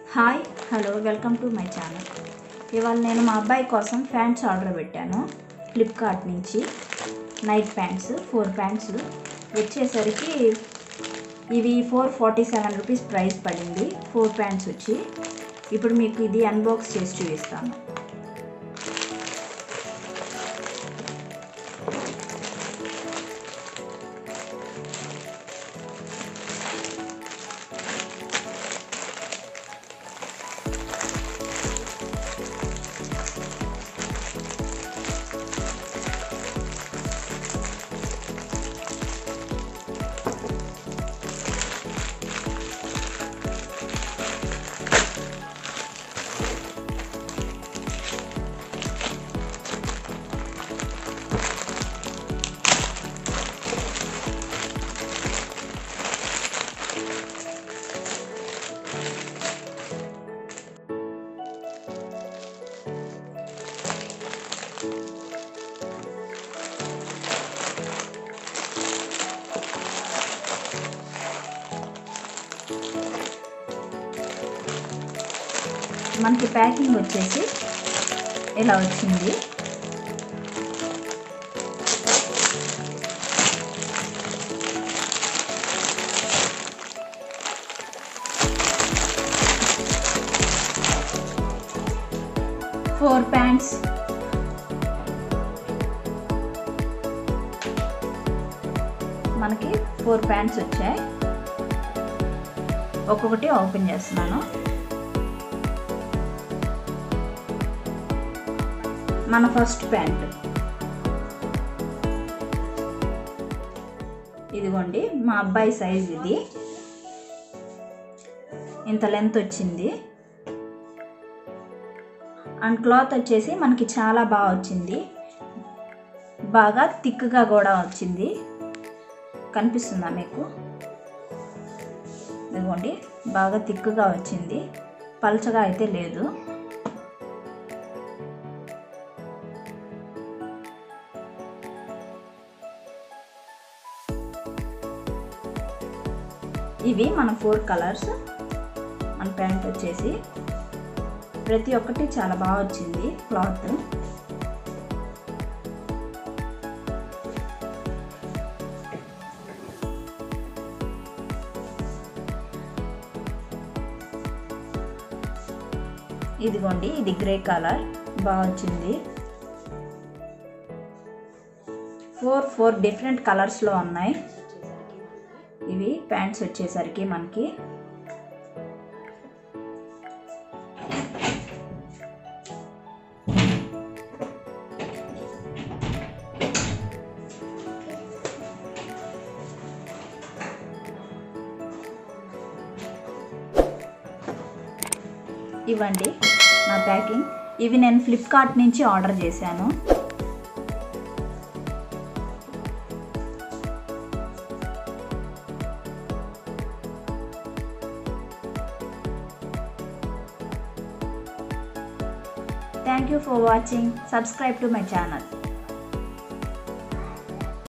Hi hello welcome to my channel ఇవాళ నేను మా అబ్బాయి కోసం ప్యాంట్స్ ఆర్డర్ పెట్టాను ఫ్లిప్కార్ట్ నుంచి నైట్ ప్యాంట్స్ ఫోర్ ప్యాంట్స్ వచ్చేసరికి ఇవి four forty seven rupees price పడింది ఫోర్ ప్యాంట్స్ వచ్చి ఇప్పుడు మీకు ఇది అన్బాక్స్ చేసి చూపిస్తాను మనకి ప్యాకింగ్ వచ్చేసి ఇలా వచ్చింది ఫోర్ ప్యాంట్స్ మనకి ఫోర్ ప్యాంట్స్ వచ్చాయి ఒక్కొక్కటి ఓపెన్ చేస్తున్నాను మన ఫస్ట్ ప్యాంట్ ఇదిగోండి మా అబ్బాయి సైజ్ ఇది ఇంత లెంత్ వచ్చింది అండ్ క్లాత్ వచ్చేసి మనకి చాలా బాగా వచ్చింది బాగా థిక్గా కూడా వచ్చింది కనిపిస్తుందా మీకు ఇదిగోండి బాగా థిక్గా వచ్చింది పల్చగా అయితే లేదు ఇవి మన ఫోర్ కలర్స్ మన ప్యాంట్ వచ్చేసి ప్రతి ఒక్కటి చాలా బాగా వచ్చింది క్లాత్ ఇదిగోండి ఇది గ్రే కలర్ బాగా వచ్చింది ఫోర్ ఫోర్ డిఫరెంట్ కలర్స్లో ఉన్నాయి ఇవి ప్యాంట్స్ వచ్చేసరికి మనకి ఇవ్వండి నా ప్యాకింగ్ ఇవి నేను ఫ్లిప్కార్ట్ నుంచి ఆర్డర్ చేశాను Thank you for watching. Subscribe to my channel.